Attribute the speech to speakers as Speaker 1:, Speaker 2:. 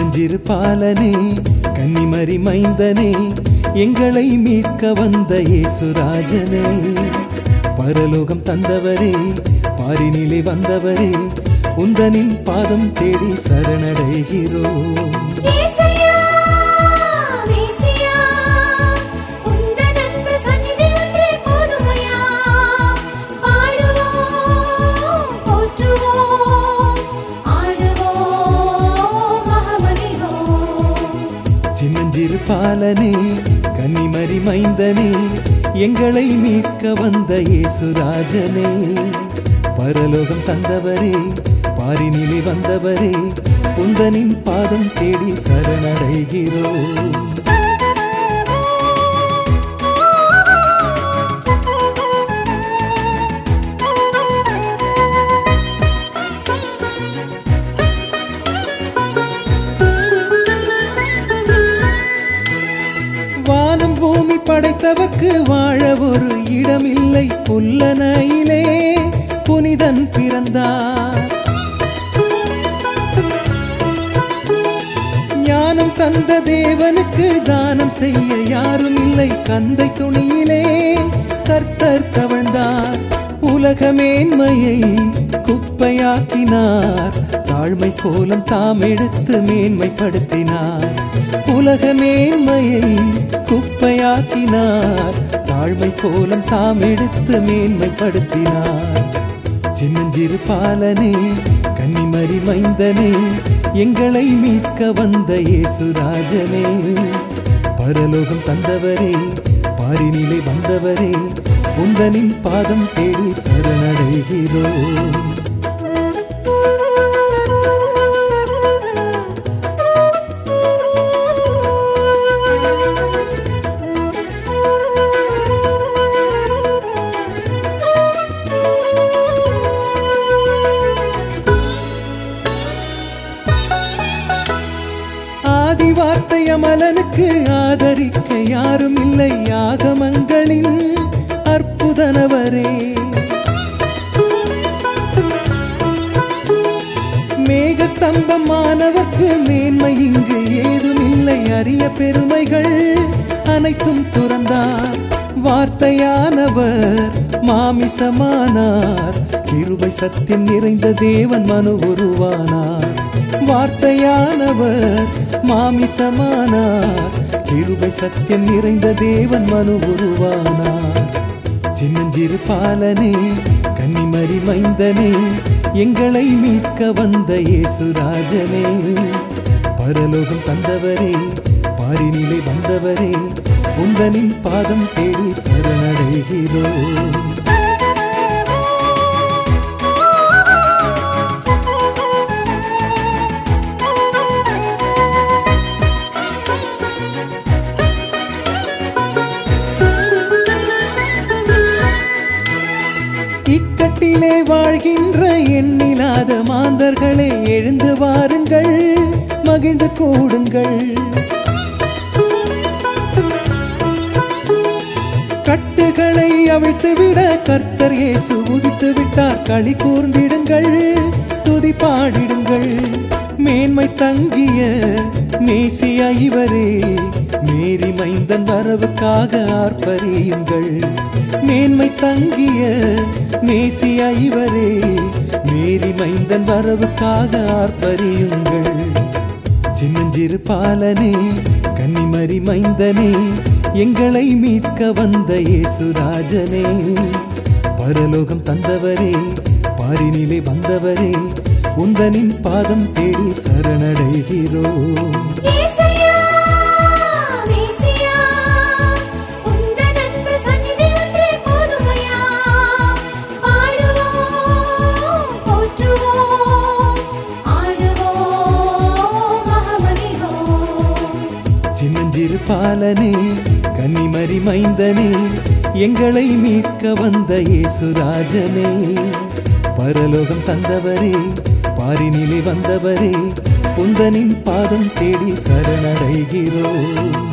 Speaker 1: சின்னஞ்சிறு பாலனே கன்னிமரி மைந்தனே எங்களை மீட்க வந்த இயேசுராஜனே பரலோகம் தந்தவரே பாரினிலே வந்தவரே உந்தனின் பாதம் தேடி சரணடைகிறோம்
Speaker 2: ஏசையா மேசியா உந்தன் அன்பு சந்நிதி ஒன்றே போதுமையா பாடுவோம் போற்றுவோம் ஆடுவோம் மகமகிழ்வோம்
Speaker 1: சின்னஞ்சிறு பாலனே கன்னிமரி மைந்தனே எங்களை மீட்க வந்த இயேசுராஜனே பரலோகம் தந்தவரே பாரினிலே வந்தவரே உந்தனின் பாதம் தேடி சரணடைகிறோம் வானம் பூமி படைத்தவர்க்கு வாழ ஒரு இடமில்லை புல்லனையிலே புனிதன் பிறந்தார் ஞானம் தந்த தேவனுக்கு தானம் செய்ய யாரும் இல்லை கந்தை துணியிலே கர்த்தர் தவழ்ந்தார் உலக மேன்மையை குப்பையாக்கினார் தாழ்மை கோலம் தாம் எடுத்து மேன்மைப்படுத்தினார் உலக மேன்மையை குப்பையாக்கினார் தாழ்மை கோலம் தாம் எடுத்து மேன்மைப்படுத்தினார் சின்னஞ்சிறு பாலனே கன்னிமரி மைந்தனே எங்களை மீட்க வந்த இயேசுராஜனே பரலோகம் தந்தவரே பாரினிலே வந்தவரே உந்தனின் பாதம் தேடி சரணடைகிறோம் ஆதி வார்த்தை அமலனுக்கு ஆதரிக்க யாரும் இல்லை ஆகமங்களின் அற்புதனவரே மேக ஸ்தம்பமானவர்க்கு மேன்மை இங்கு ஏதும் இல்லை அரிய பெருமைகள் அனைத்தும் துறந்தார் வார்த்தையானவர் மாமிசமானார் கிருபை சத்தியம் நிறைந்த தேவன் மனு உருவானார் வார்த்தையானவர் மாமிசமானார் கிருபை சத்தியம் நிறைந்த தேவன் மனு உருவானார் சின்னஞ்சிறு பாலனே கன்னிமரி மைந்தனே எங்களை மீட்க வந்த இயேசுராஜனே பரலோகம் தந்தவரே பாரினிலே வந்தவரே உந்தனின் பாதம் தேடி சரணடைகிறோம் இக்கட்டிலே வாழ்கின்ற எண்ணிலாத மாந்தர்களே எழுந்து வாருங்கள் மகிழ்ந்து கூடுங்கள் கட்டுகளை அவிழ்த்து விட கர்த்தர் இயேசு உதித்து விட்டார் களி கூர்ந்திடுங்கள் துதி பாடிடுங்கள் மேன்மை தங்கிய மேசியா இவரே மேரி மைந்தன் வரவுக்காக ஆர்ப்பரியுங்கள் மேன்மை தங்கிய மேசியா இவரே மேரி மைந்தன் வரவுக்காக ஆர்ப்பரியுங்கள் சின்னஞ்சிறு பாலனே கன்னிமரி மைந்தனே எங்களை மீட்க வந்த இயேசுராஜனே பரலோகம் தந்தவரே பாரினிலே வந்தவரே உந்தனின் பாதம் தேடி சரணடைகிறோம்
Speaker 2: ஏசையா மேசியா உந்தன் அன்பு சந்நிதி ஒன்றே போதுமையா பாடுவோம் போற்றுவோம் ஆடுவோம் மகமகிழ்வோம்
Speaker 1: சின்னஞ்சிறு பாலனே கன்னிமரி மைந்தனே எங்களை மீட்க வந்த இயேசுராஜனே பரலோகம் தந்தவரே பாரினிலே வந்தவரே உந்தனின் பாதம் தேடி சரணடைகிறோம்